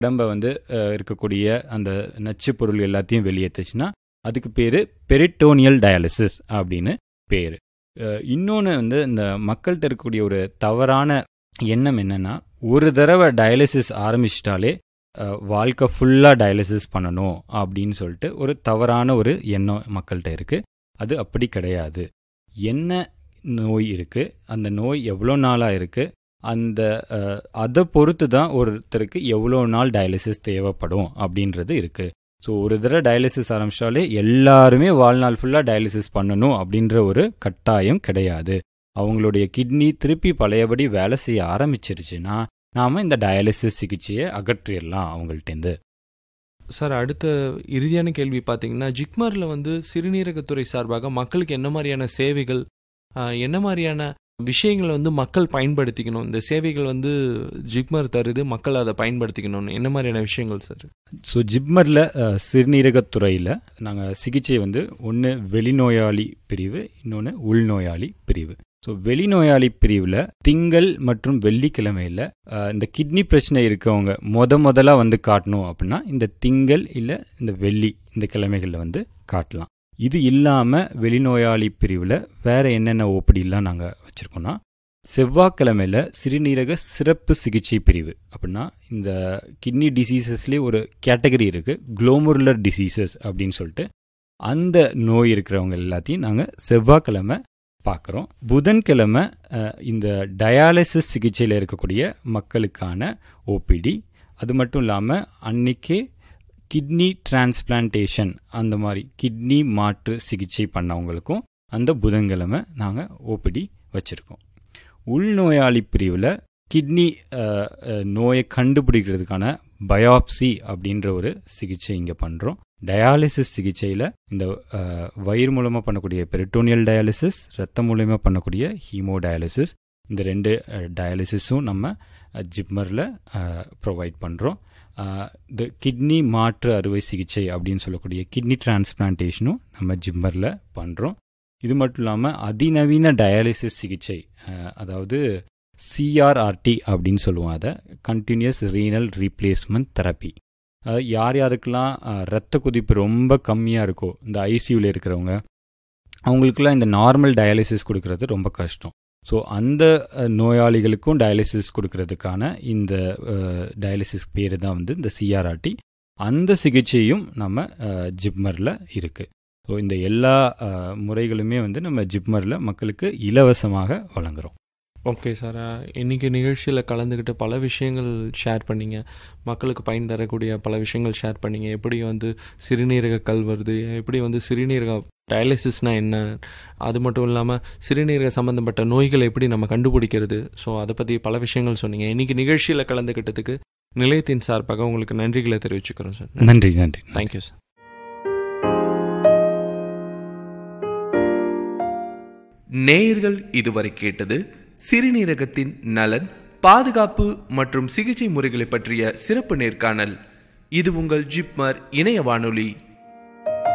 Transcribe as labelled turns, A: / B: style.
A: உடம்ப வந்து அஹ், இருக்கக்கூடிய அந்த நச்சு பொருள் எல்லாத்தையும் வெளியேற்றுச்சுன்னா அதுக்கு பேர் பெரிட்டோனியல் டயாலிசிஸ் அப்படின்னு பேர் இன்னொன்று வந்து இந்த மக்கள்கிட்ட இருக்கக்கூடிய ஒரு தவறான எண்ணம் என்னன்னா ஒரு தடவை டயாலிசிஸ் ஆரம்பிச்சிட்டாலே அஹ், வாழ்க்கை ஃபுல்லாக டயாலிசிஸ் பண்ணணும் அப்படின்னு சொல்லிட்டு ஒரு தவறான ஒரு எண்ணம் மக்கள்கிட்ட இருக்குது அது அப்படி கிடையாது என்ன நோய் இருக்குது அந்த நோய் எவ்வளோ நாளாக இருக்குது அந்த அஹ், அதை பொறுத்து தான் ஒருத்தருக்கு எவ்வளோ நாள் டயாலிசிஸ் தேவைப்படும் அப்படின்றது இருக்குது ஸோ ஒரு தடவை டயாலிசிஸ் ஆரம்பிச்சாலே எல்லாருமே வாழ்நாள் ஃபுல்லாக டயாலிசிஸ் பண்ணணும் அப்படின்ற ஒரு கட்டாயம் கிடையாது அவங்களுடைய கிட்னி திருப்பி பழையபடி வேலை செய்ய ஆரம்பிச்சிருச்சுன்னா நாம் இந்த டயாலிசிஸ் சிகிச்சையை அகற்றிடலாம் அவங்கள்ட்டேருந்து
B: சார் அடுத்த இறுதியான கேள்வி பார்த்தீங்கன்னா ஜிக்மரில் வந்து சிறுநீரகத்துறை சார்பாக மக்களுக்கு என்ன மாதிரியான சேவைகள் ஆஹ், என்ன மாதிரியான விஷயங்களை வந்து மக்கள் பயன்படுத்திக்கணும் இந்த சேவைகள் வந்து ஜிக்மர் தருது மக்கள் அதை பயன்படுத்திக்கணும்னு என்ன மாதிரியான விஷயங்கள் சார்
A: ஸோ ஜிப்மரில் சிறுநீரகத்துறையில் நாங்கள் சிகிச்சை வந்து ஒன்று வெளிநோயாளி பிரிவு இன்னொன்று உள்நோயாளி பிரிவு ஸோ வெளிநோயாளி பிரிவில் திங்கள் மற்றும் வெள்ளிக்கிழமையில் இந்த கிட்னி பிரச்சனை இருக்கவங்க முத முதல்ல வந்து காட்டணும் அப்படின்னா இந்த திங்கள் இல்லை இந்த வெள்ளி இந்த கிழமைகளில் வந்து காட்டலாம் இது இல்லாமல் வெளிநோயாளி பிரிவில் வேற என்னென்ன ஓப்படிலாம் நாங்கள் வச்சுருக்கோம்னா செவ்வாய்க்கிழமையில் சிறுநீரக சிறப்பு சிகிச்சை பிரிவு அப்படின்னா இந்த கிட்னி டிசீசஸ்லேயே ஒரு கேட்டகரி இருக்குது குளோமுருலர் டிசீசஸ் அப்படின்னு சொல்லிட்டு அந்த நோய் இருக்கிறவங்க எல்லாத்தையும் நாங்கள் செவ்வாய்க்கிழமை பார்க்குறோம் புதன்கிழமை அஹ், இந்த டயாலிசிஸ் சிகிச்சையில் இருக்கக்கூடிய மக்களுக்கான ஓபிடி அது மட்டும் இல்லாமல் அன்னைக்கே கிட்னி டிரான்ஸ்பிளான்டேஷன் அந்த மாதிரி கிட்னி மாற்று சிகிச்சை பண்ணவங்களுக்கும் அந்த புதன்கிழமை நாங்கள் ஓபிடி வச்சுருக்கோம் உள்நோயாளி பிரிவில் கிட்னி அஹ், அஹ், நோயை கண்டுபிடிக்கிறதுக்கான பயாப்சி அப்படின்ற ஒரு சிகிச்சை இங்கே பண்ணுறோம் டயாலிசிஸ் சிகிச்சையில் இந்த அஹ், வயிறு மூலமாக பண்ணக்கூடிய பெரிட்டோனியல் டயாலிசிஸ் ரத்தம் மூலயமா பண்ணக்கூடிய ஹீமோ டயாலிசிஸ் இந்த ரெண்டு டயாலிசிஸும் நம்ம ஜிப்மரில் ப்ரொவைட் பண்ணுறோம் இந்த கிட்னி மாற்று அறுவை சிகிச்சை அப்படின்னு சொல்லக்கூடிய கிட்னி டிரான்ஸ்பிளான்டேஷனும் நம்ம ஜிம்மரில் பண்ணுறோம் இது மட்டும் இல்லாமல் அதிநவீன டயாலிசிஸ் சிகிச்சை அஹ், அதாவது சிஆர்ஆர்டி அப்படின்னு சொல்லுவோம் அதை கண்டினியூஸ் ரீனல் ரீப்ளேஸ்மெண்ட் தெரப்பி அதாவது யார் யாருக்கெல்லாம் அஹ், ரத்த கொதிப்பு ரொம்ப கம்மியாக இருக்கோ இந்த ஐசியூவில் இருக்கிறவங்க அவங்களுக்குலாம் இந்த நார்மல் டயாலிசிஸ் கொடுக்கறது ரொம்ப கஷ்டம் ஸோ அந்த அஹ், நோயாளிகளுக்கும் டயாலிசிஸ் கொடுக்கறதுக்கான இந்த டயாலிசிஸ் பேர் தான் வந்து இந்த சிஆர்ஆர்டி அந்த சிகிச்சையும் நம்ம ஜிப்மரில் இருக்குது ஸோ இந்த எல்லா அஹ், முறைகளுமே வந்து நம்ம ஜிப்மரில் மக்களுக்கு இலவசமாக வழங்குறோம்
B: ஓகே சார் இன்னைக்கு நிகழ்ச்சியில் கலந்துக்கிட்டு பல விஷயங்கள் ஷேர் பண்ணீங்க மக்களுக்கு பயன் தரக்கூடிய பல விஷயங்கள் ஷேர் பண்ணீங்க எப்படி வந்து சிறுநீரக கல் வருது எப்படி வந்து சிறுநீரக டயாலிசிஸ்னால் என்ன அது மட்டும் இல்லாமல் சிறுநீரக சம்மந்தப்பட்ட நோய்களை எப்படி நம்ம கண்டுபிடிக்கிறது ஸோ அதை பற்றி பல விஷயங்கள் சொன்னீங்க இன்னைக்கு நிகழ்ச்சியில் கலந்துக்கிட்டதுக்கு நிலையத்தின் சார்பாக உங்களுக்கு நன்றிகளை தெரிவிச்சுக்கிறோம் சார்
A: நன்றி நன்றி
B: தேங்க்யூ சார்
C: நேயர்கள் இதுவரை கேட்டது சிறுநீரகத்தின் நலன் பாதுகாப்பு மற்றும் சிகிச்சை முறைகளை பற்றிய சிறப்பு நேர்காணல் இது உங்கள் ஜிப்மர் இணைய வானொலி